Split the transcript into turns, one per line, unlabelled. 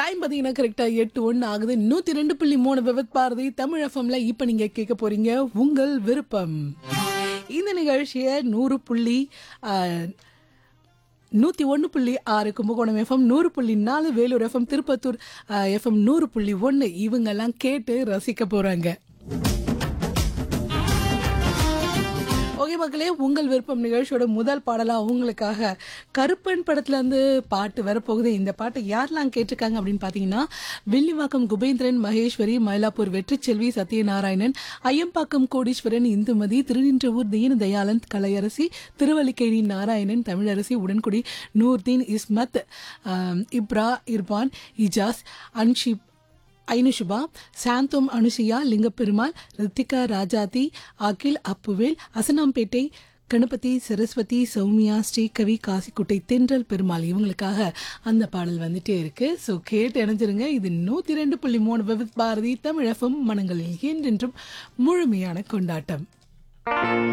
time பார்த்தீங்கன்னா கரெக்டாக எட்டு ஒன்று ஆகுது நூற்றி ரெண்டு புள்ளி மூணு விவத் பாரதி தமிழ் எஃப்எம்ல இப்போ நீங்கள் கேட்க போறீங்க உங்கள் விருப்பம் இந்த நிகழ்ச்சியை நூறு புள்ளி நூற்றி ஒன்று புள்ளி ஆறு கும்பகோணம் எஃப்எம் நூறு புள்ளி நாலு வேலூர் எஃப்எம் திருப்பத்தூர் எஃப்எம் நூறு புள்ளி ஒன்று இவங்கெல்லாம் கேட்டு ரசிக்க போகிறாங்க ஓகே மக்களே உங்கள் விருப்பம் நிகழ்ச்சியோட முதல் பாடலாக உங்களுக்காக கருப்பன் படத்துலேருந்து பாட்டு வரப்போகுது இந்த பாட்டை யாரெல்லாம் கேட்டிருக்காங்க அப்படின்னு பார்த்தீங்கன்னா வில்லிவாக்கம் குபேந்திரன் மகேஸ்வரி மயிலாப்பூர் வெற்றிச்செல்வி சத்யநாராயணன் ஐயம்பாக்கம் கோடீஸ்வரன் இந்துமதி திருநின்றவூர் தீனதயாளன் கலையரசி திருவல்லிக்கேணி நாராயணன் தமிழரசி உடன்குடி நூர்தீன் இஸ்மத் ஆம், இப்ரா இர்பான் இஜாஸ் அன்ஷிப் ஐனுஷுபா சாந்தோம் அனுஷியா லிங்கப்பெருமாள் ரித்திகா ராஜாதி அகில் அப்புவேல் அசனாம்பேட்டை கணபதி சரஸ்வதி சௌமியா ஸ்ரீகவி காசிக்குட்டை தென்றல் பெருமாள் இவங்களுக்காக அந்த பாடல் வந்துட்டே இருக்கு ஸோ கேட்டு இணைஞ்சிருங்க இது நூற்றி ரெண்டு புள்ளி மூணு விவித் பாரதி தமிழகம் மனங்களில் என்றென்றும் முழுமையான கொண்டாட்டம்